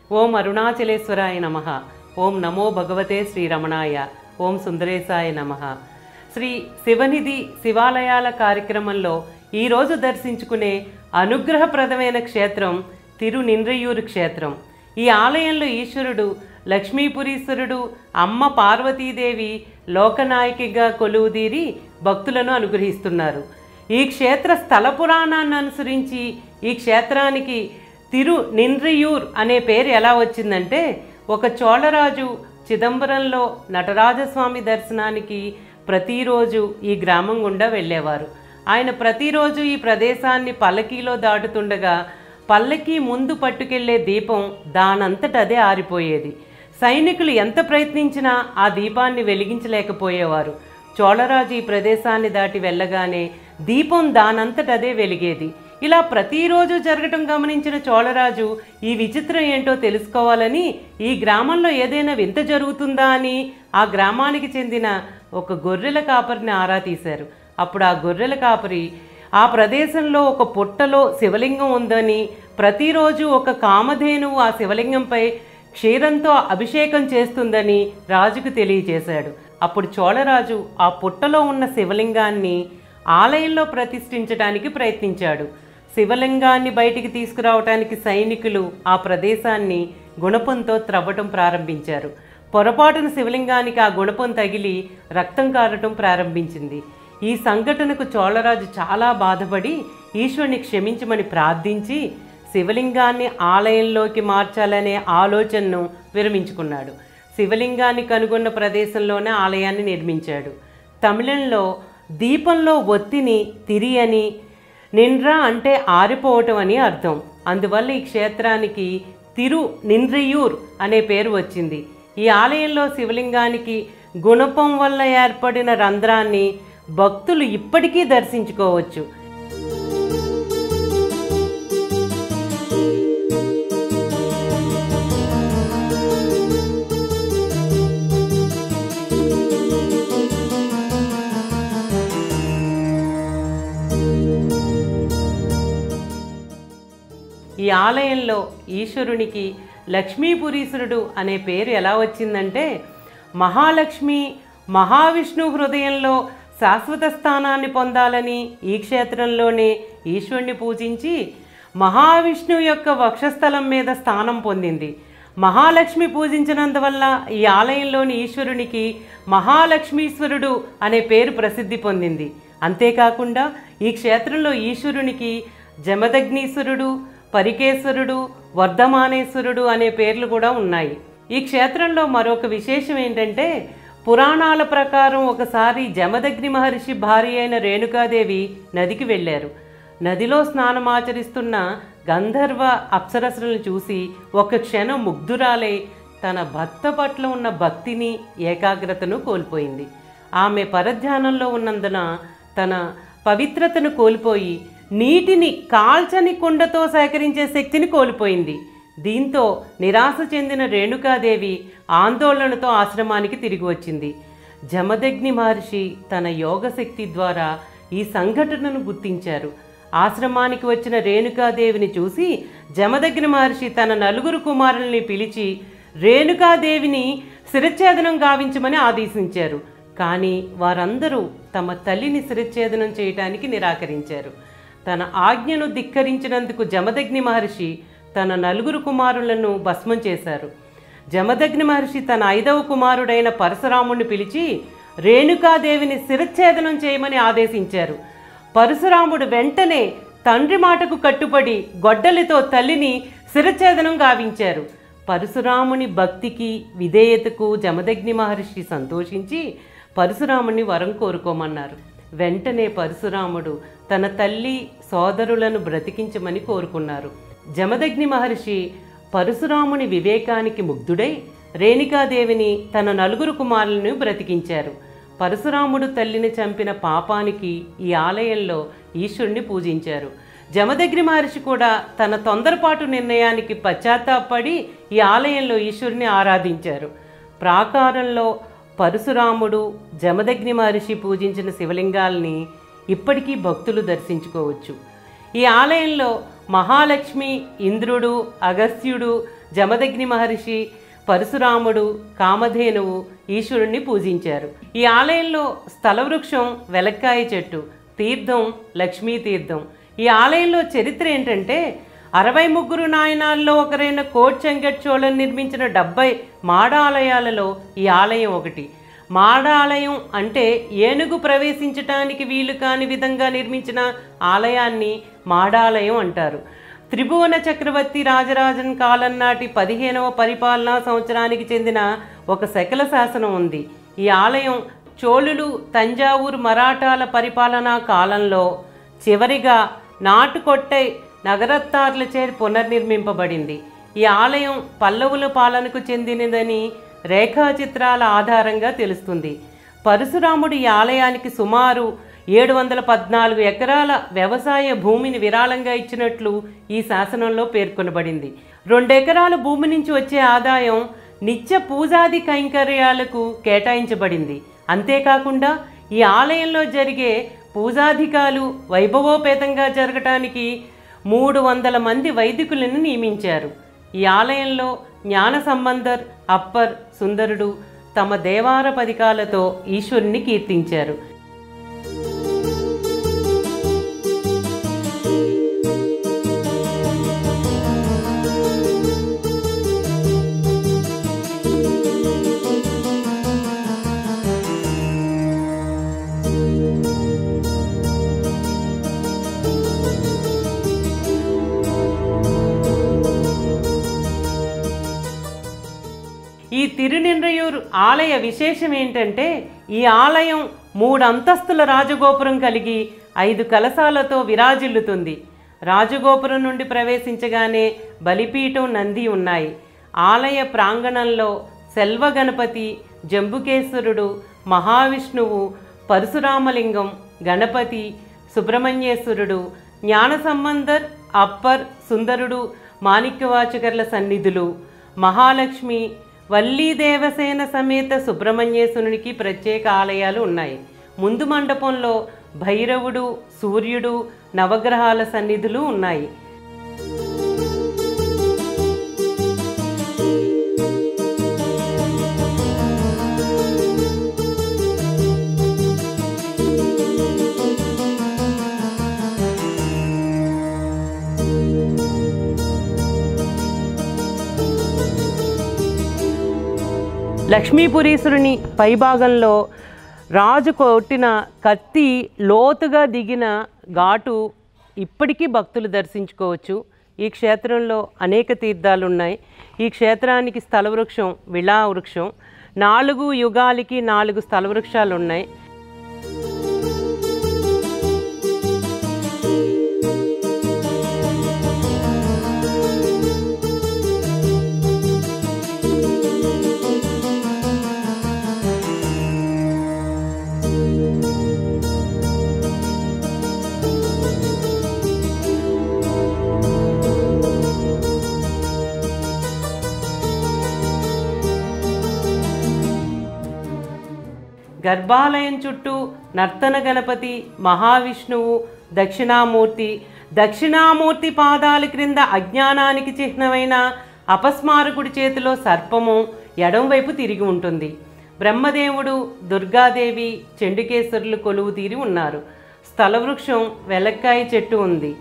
ఓం అరుణాచలేశ్వరాయ నమ ఓం నమో భగవతే శ్రీరమణాయ ఓం సుందరేశాయ నమ శ్రీ శివనిధి శివాలయాల కార్యక్రమంలో ఈరోజు దర్శించుకునే అనుగ్రహప్రదమైన క్షేత్రం తిరునింద్రయూరు క్షేత్రం ఈ ఆలయంలో ఈశ్వరుడు లక్ష్మీపురీశ్వరుడు అమ్మ పార్వతీదేవి లోకనాయకిగా కొలువుదీరి భక్తులను అనుగ్రహిస్తున్నారు ఈ క్షేత్ర స్థల పురాణాన్ని అనుసరించి ఈ క్షేత్రానికి తిరు నింద్రియూర్ అనే పేరు ఎలా వచ్చిందంటే ఒక చోళరాజు చిదంబరంలో నటరాజస్వామి దర్శనానికి ప్రతిరోజు ఈ గ్రామం గుండా వెళ్ళేవారు ఆయన ప్రతిరోజు ఈ ప్రదేశాన్ని పల్లకీలో దాటుతుండగా పల్లకి ముందు పట్టుకెళ్లే దీపం దానంతట అదే ఆరిపోయేది సైనికులు ఎంత ప్రయత్నించినా ఆ దీపాన్ని వెలిగించలేకపోయేవారు చోళరాజు ఈ ప్రదేశాన్ని దాటి వెళ్ళగానే దీపం దానంతట అదే వెలిగేది ఇలా ప్రతిరోజు జరగటం గమనించిన చోళరాజు ఈ విచిత్రం ఏంటో తెలుసుకోవాలని ఈ గ్రామంలో ఏదైనా వింత జరుగుతుందా అని ఆ గ్రామానికి చెందిన ఒక గొర్రెల కాపరిని ఆరా తీశారు అప్పుడు ఆ గొర్రెల కాపరి ఆ ప్రదేశంలో ఒక పుట్టలో శివలింగం ఉందని ప్రతిరోజు ఒక కామధేనువు ఆ శివలింగంపై క్షీరంతో అభిషేకం చేస్తుందని రాజుకు తెలియజేశాడు అప్పుడు చోళరాజు ఆ పుట్టలో ఉన్న శివలింగాన్ని ఆలయంలో ప్రతిష్ఠించడానికి ప్రయత్నించాడు శివలింగాన్ని బయటికి తీసుకురావటానికి సైనికులు ఆ ప్రదేశాన్ని గుణపంతో త్రవ్వటం ప్రారంభించారు పొరపాటున శివలింగానికి ఆ గుణపం తగిలి రక్తం కారటం ప్రారంభించింది ఈ సంఘటనకు చోళరాజు చాలా బాధపడి ఈశ్వరుని క్షమించమని ప్రార్థించి శివలింగాన్ని ఆలయంలోకి మార్చాలనే ఆలోచనను విరమించుకున్నాడు శివలింగాన్ని కనుగొన్న ప్రదేశంలోనే ఆలయాన్ని నిర్మించాడు తమిళంలో దీపంలో ఒత్తిని తిరి అని నిండ్రా అంటే ఆరిపోవటం అని అర్థం అందువల్ల ఈ క్షేత్రానికి తిరు నింద్రియూర్ అనే పేరు వచ్చింది ఈ ఆలయంలో శివలింగానికి గుణపం వల్ల ఏర్పడిన రంధ్రాన్ని భక్తులు ఇప్పటికీ దర్శించుకోవచ్చు ఈ ఆలయంలో ఈశ్వరునికి లక్ష్మీపురీశ్వరుడు అనే పేరు ఎలా వచ్చిందంటే మహాలక్ష్మి మహావిష్ణు హృదయంలో శాశ్వత స్థానాన్ని పొందాలని ఈ క్షేత్రంలోనే ఈశ్వరుని పూజించి మహావిష్ణు యొక్క వక్షస్థలం మీద స్థానం పొందింది మహాలక్ష్మి పూజించినందువల్ల ఈ ఆలయంలోని ఈశ్వరునికి మహాలక్ష్మీశ్వరుడు అనే పేరు ప్రసిద్ధి పొందింది అంతేకాకుండా ఈ క్షేత్రంలో ఈశ్వరునికి జమదగ్నీశ్వరుడు పరికేశ్వరుడు వర్ధమానేశ్వరుడు అనే పేర్లు కూడా ఉన్నాయి ఈ క్షేత్రంలో మరొక విశేషం ఏంటంటే పురాణాల ప్రకారం ఒకసారి జమదగ్ని మహర్షి భార్య అయిన రేణుకాదేవి నదికి వెళ్ళారు నదిలో స్నానమాచరిస్తున్న గంధర్వ అప్సరసులను చూసి ఒక క్షణం ముగ్ధురాలై తన భర్త పట్ల ఉన్న భక్తిని ఏకాగ్రతను కోల్పోయింది ఆమె పరధ్యానంలో ఉన్నందున తన పవిత్రతను కోల్పోయి నీటిని కాల్చని కుండతో సేకరించే శక్తిని కోల్పోయింది దీంతో నిరాశ చెందిన రేణుకాదేవి ఆందోళనతో ఆశ్రమానికి తిరిగి వచ్చింది జమదగ్ని మహర్షి తన యోగశక్తి ద్వారా ఈ సంఘటనను గుర్తించారు ఆశ్రమానికి వచ్చిన రేణుకాదేవిని చూసి జమదగ్ని మహర్షి తన నలుగురు కుమారుల్ని పిలిచి రేణుకాదేవిని శిరఛేదనం గావించమని ఆదేశించారు కానీ వారందరూ తమ తల్లిని శిరఛేదనం చేయటానికి నిరాకరించారు తన ఆజ్ఞను ధిక్కరించినందుకు జమదగ్ని మహర్షి తన నలుగురు కుమారులను భస్మం చేశారు జమదగ్ని మహర్షి తన ఐదవ కుమారుడైన పరశురాముణ్ణి పిలిచి రేణుకాదేవిని శిరఛేదనం చేయమని ఆదేశించారు పరశురాముడు వెంటనే తండ్రి మాటకు కట్టుబడి గొడ్డలితో తల్లిని శిరఛేదనం గావించారు పరశురాముని భక్తికి విధేయతకు జమదగ్ని మహర్షి సంతోషించి పరశురాముని వరం కోరుకోమన్నారు వెంటనే పరశురాముడు తన తల్లి సోదరులను బ్రతికించమని కోరుకున్నారు జమదగ్ని మహర్షి పరశురాముని వివేకానికి ముగ్ధుడై రేణుకాదేవిని తన నలుగురు కుమారులను బ్రతికించారు పరశురాముడు తల్లిని చంపిన పాపానికి ఈ ఆలయంలో ఈశ్వరుని పూజించారు జమదగ్ని మహర్షి కూడా తన తొందరపాటు నిర్ణయానికి పశ్చాత్తాపడి ఈ ఆలయంలో ఈశ్వరుని ఆరాధించారు ప్రాకారంలో పరశురాముడు జమదగ్ని మహర్షి పూజించిన శివలింగాల్ని ఇప్పటికీ భక్తులు దర్శించుకోవచ్చు ఈ ఆలయంలో మహాలక్ష్మి ఇంద్రుడు అగస్త్యుడు జమదగ్ని మహర్షి పరశురాముడు కామధేనువు ఈశ్వరుణ్ణి పూజించారు ఈ ఆలయంలో స్థల వృక్షం వెలక్కాయ చెట్టు తీర్థం లక్ష్మీ తీర్థం ఈ ఆలయంలో చరిత్ర ఏంటంటే అరవై ముగ్గురు నాయనాల్లో ఒకరైన కోట్ చెంగట్ చోళన్ నిర్మించిన డెబ్బై మాడ ఆలయాలలో ఈ ఆలయం ఒకటి మాడ ఆలయం అంటే ఏనుగు ప్రవేశించటానికి వీలు కాని విధంగా నిర్మించిన ఆలయాన్ని మాడాలయం అంటారు త్రిభువన చక్రవర్తి రాజరాజన్ కాలం నాటి పదిహేనవ పరిపాలనా సంవత్సరానికి చెందిన ఒక శకల శాసనం ఉంది ఈ ఆలయం చోళులు తంజావూరు మరాఠాల పరిపాలనా కాలంలో చివరిగా నాటుకొట్టై నగరత్తార్లచే పునర్నిర్మింపబడింది ఈ ఆలయం పల్లవుల పాలనకు చెందినదని రేఖాచిత్రాల ఆధారంగా తెలుస్తుంది పరశురాముడు ఈ ఆలయానికి సుమారు ఏడు వందల పద్నాలుగు ఎకరాల వ్యవసాయ భూమిని విరాళంగా ఇచ్చినట్లు ఈ శాసనంలో పేర్కొనబడింది రెండెకరాల భూమి నుంచి వచ్చే ఆదాయం నిత్య పూజాది కైంకర్యాలకు కేటాయించబడింది అంతేకాకుండా ఈ ఆలయంలో జరిగే పూజాధికాలు వైభవోపేతంగా జరగటానికి మూడు వందల మంది వైదికులను నియమించారు ఈ ఆలయంలో జ్ఞాన సంబంధర్ అప్పర్ సుందరుడు తమ దేవార పదికాలతో ఈశ్వరుని కీర్తించారు ఈ తిరునిండ్రయూరు ఆలయ విశేషం ఏంటంటే ఈ ఆలయం మూడు అంతస్తుల రాజగోపురం కలిగి ఐదు కలశాలతో విరాజిల్లుతుంది రాజగోపురం నుండి ప్రవేశించగానే బలిపీఠం నంది ఉన్నాయి ఆలయ ప్రాంగణంలో సెల్వ గణపతి జంబుకేశ్వరుడు మహావిష్ణువు పరశురామలింగం గణపతి సుబ్రహ్మణ్యేశ్వరుడు జ్ఞాన సంబంధర్ అప్పర్ సుందరుడు మాణిక్యవాచకర్ల సన్నిధులు మహాలక్ష్మి వల్లీ దేవసేన సమేత సుబ్రహ్మణ్యేశ్వరునికి ప్రత్యేక ఆలయాలు ఉన్నాయి ముందు మండపంలో భైరవుడు సూర్యుడు నవగ్రహాల సన్నిధులు ఉన్నాయి లక్ష్మీపురీశ్వరుని పైభాగంలో రాజు కొట్టిన కత్తి లోతుగా దిగిన ఘాటు ఇప్పటికీ భక్తులు దర్శించుకోవచ్చు ఈ క్షేత్రంలో అనేక తీర్థాలు ఉన్నాయి ఈ క్షేత్రానికి స్థల వృక్షం విళా వృక్షం నాలుగు యుగాలకి నాలుగు స్థల వృక్షాలు ఉన్నాయి గర్భాలయం చుట్టూ నర్తన గణపతి మహావిష్ణువు దక్షిణామూర్తి దక్షిణామూర్తి పాదాల క్రింద అజ్ఞానానికి చిహ్నమైన అపస్మారకుడి చేతిలో సర్పము ఎడంవైపు తిరిగి ఉంటుంది బ్రహ్మదేవుడు దుర్గాదేవి చెండుకేశ్వరులు కొలువు తీరి ఉన్నారు స్థలవృక్షం వెలక్కాయ చెట్టు ఉంది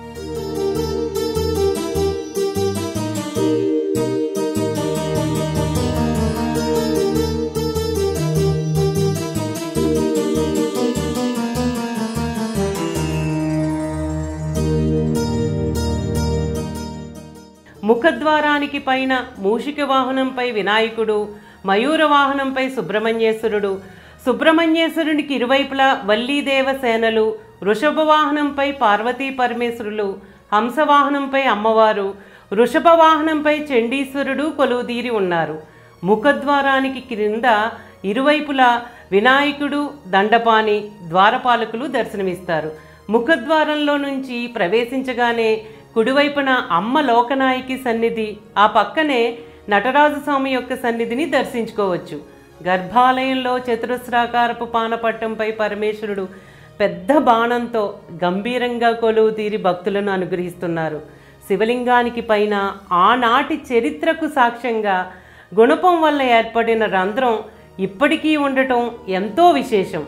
ముఖద్వారానికి పైన మూషిక వాహనంపై వినాయకుడు మయూర వాహనంపై సుబ్రహ్మణ్యేశ్వరుడు సుబ్రహ్మణ్యేశ్వరునికి ఇరువైపులా వల్లీదేవ సేనలు వృషభ వాహనంపై పార్వతీ పరమేశ్వరులు హంసవాహనంపై అమ్మవారు వృషభ వాహనంపై చండీశ్వరుడు కొలువుదీరి ఉన్నారు ముఖద్వారానికి క్రింద ఇరువైపులా వినాయకుడు దండపాని ద్వారపాలకులు దర్శనమిస్తారు ముఖద్వారంలో నుంచి ప్రవేశించగానే కుడివైపున అమ్మ లోకనాయకి సన్నిధి ఆ పక్కనే నటరాజు స్వామి యొక్క సన్నిధిని దర్శించుకోవచ్చు గర్భాలయంలో చతురస్రాకారపు పానపట్టంపై పరమేశ్వరుడు పెద్ద బాణంతో గంభీరంగా కొలువు తీరి భక్తులను అనుగ్రహిస్తున్నారు శివలింగానికి పైన ఆనాటి చరిత్రకు సాక్ష్యంగా గుణపం వల్ల ఏర్పడిన రంధ్రం ఇప్పటికీ ఉండటం ఎంతో విశేషం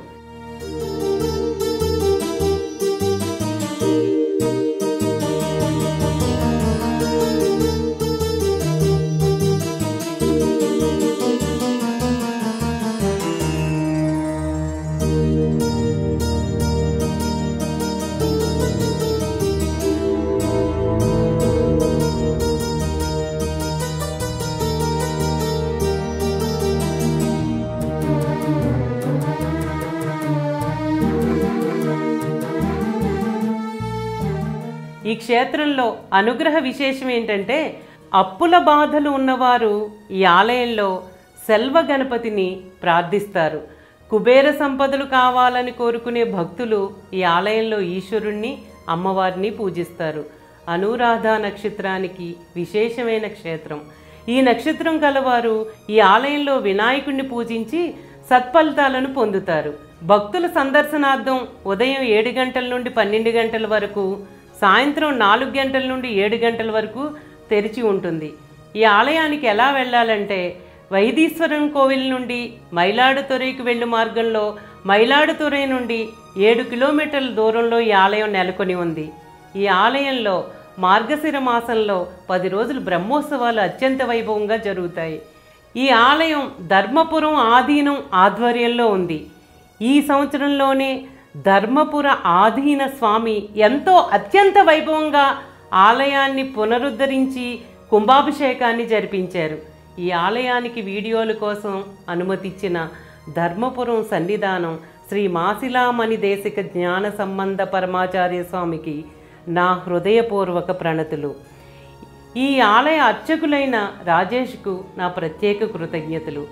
ఈ క్షేత్రంలో అనుగ్రహ విశేషం ఏంటంటే అప్పుల బాధలు ఉన్నవారు ఈ ఆలయంలో సెల్వ గణపతిని ప్రార్థిస్తారు కుబేర సంపదలు కావాలని కోరుకునే భక్తులు ఈ ఆలయంలో ఈశ్వరుణ్ణి అమ్మవారిని పూజిస్తారు అనురాధ నక్షత్రానికి విశేషమైన క్షేత్రం ఈ నక్షత్రం కలవారు ఈ ఆలయంలో వినాయకుడిని పూజించి సత్ఫలితాలను పొందుతారు భక్తుల సందర్శనార్థం ఉదయం ఏడు గంటల నుండి పన్నెండు గంటల వరకు సాయంత్రం నాలుగు గంటల నుండి ఏడు గంటల వరకు తెరిచి ఉంటుంది ఈ ఆలయానికి ఎలా వెళ్ళాలంటే వైదీశ్వరం కోవిల్ నుండి మైలాడుతురైకి వెళ్ళు మార్గంలో మైలాడుతురై నుండి ఏడు కిలోమీటర్ల దూరంలో ఈ ఆలయం నెలకొని ఉంది ఈ ఆలయంలో మార్గశిర మాసంలో పది రోజులు బ్రహ్మోత్సవాలు అత్యంత వైభవంగా జరుగుతాయి ఈ ఆలయం ధర్మపురం ఆధీనం ఆధ్వర్యంలో ఉంది ఈ సంవత్సరంలోనే ధర్మపుర ఆధీన స్వామి ఎంతో అత్యంత వైభవంగా ఆలయాన్ని పునరుద్ధరించి కుంభాభిషేకాన్ని జరిపించారు ఈ ఆలయానికి వీడియోల కోసం అనుమతిచ్చిన ధర్మపురం సన్నిధానం శ్రీ మాసిలామణి దేశిక జ్ఞాన సంబంధ పరమాచార్య స్వామికి నా హృదయపూర్వక ప్రణతులు ఈ ఆలయ అర్చకులైన రాజేష్కు నా ప్రత్యేక కృతజ్ఞతలు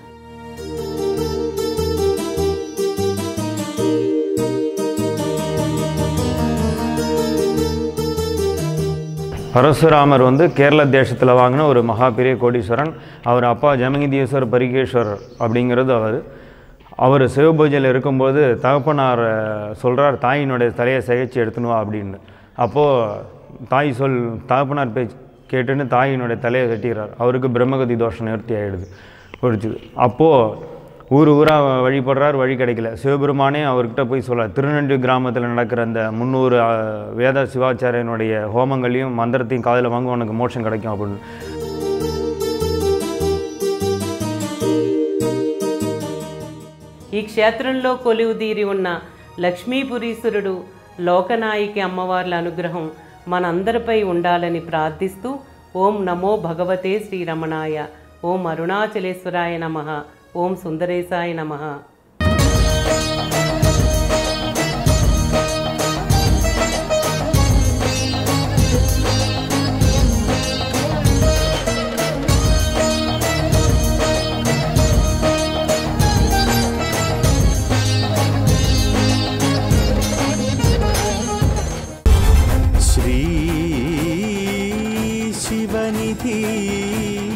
பரசுராமர் வந்து கேரள தேசத்தில் வாங்கின ஒரு மகா பெரிய கோடீஸ்வரன் அவர் அப்பா ஜமகிதீஸ்வர் பரிகேஸ்வரர் அப்படிங்கிறது அவர் அவர் சிவபூஜையில் இருக்கும்போது தகப்பனார் சொல்கிறார் தாயினுடைய தலையை சிகைச்சு எடுத்துன்னு வா அப்படின்னு அப்போது தாய் சொல் தகப்பனார் பேச்சு கேட்டுன்னு தாயினுடைய தலையை கட்டிடுறார் அவருக்கு பிரம்மகதி தோஷம் நிவர்த்தி ஆகிடுது பிடிச்சிது அப்போது ஊர் ஊராக வழிபடுறார் வழி கிடைக்கல சிவபெருமானே அவர்கிட்ட போய் சொல்றார் திருநண்டி கிராமத்தில் நடக்கிற அந்த முந்நூறு அஹ், வேத சிவாச்சாரியனுடைய ஹோமங்களையும் மந்திரத்தையும் காதில் வாங்க உனக்கு மோட்சம் கிடைக்கும் அப்படின்னு ఈ క్షేత్రంలో కొలువుదీరి ఉన్న లక్ష్మీపురీశ్వరుడు లోకనాయికి అమ్మవార్ల అనుగ్రహం మనందరిపై ఉండాలని ప్రార్థిస్తూ ఓం నమో భగవతే శ్రీరమణాయ ఓం అరుణాచలేశ్వరాయ నమ ఓం సుందరేశాయ నమః श्री शिवनिधि